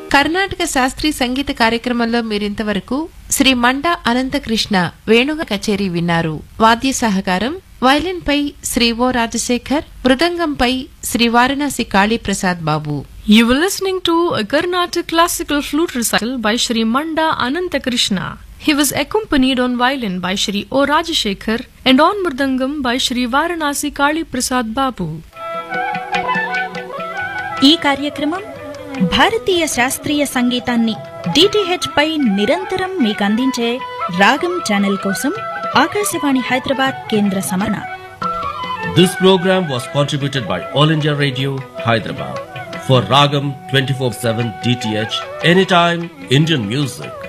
కర్ణాటక శాస్త్రీయ సంగీత కార్యక్రమంలో మీరింతవరకు శ్రీ మండా అనంతకృష్ణ వేణుగ కచేరీ విన్నారు వాద్య సహకారం వైలిన్ పై శ్రీ ఓ రాజశేఖర్ మృదంగంపై Shri Varanasi Kaliprasad Babu You were listening to a Carnatic classical flute recital by Shri Manda Anantakrishna. He was accompanied on violin by Shri O. Rajashekhar and on mridangam by Shri Varanasi Kali Prasad Babu. ఈ కార్యక్రమం భారతీయ శాస్త్రీయ సంగీతాన్ని DTH పై నిరంతరం మీకు అందించే రాగం channel కోసం ఆకాశవాణి హైదరాబాద్ కేంద్ర సమరణ This program was contributed by All India Radio, Hyderabad. For Ragam 24-7 DTH, anytime Indian music.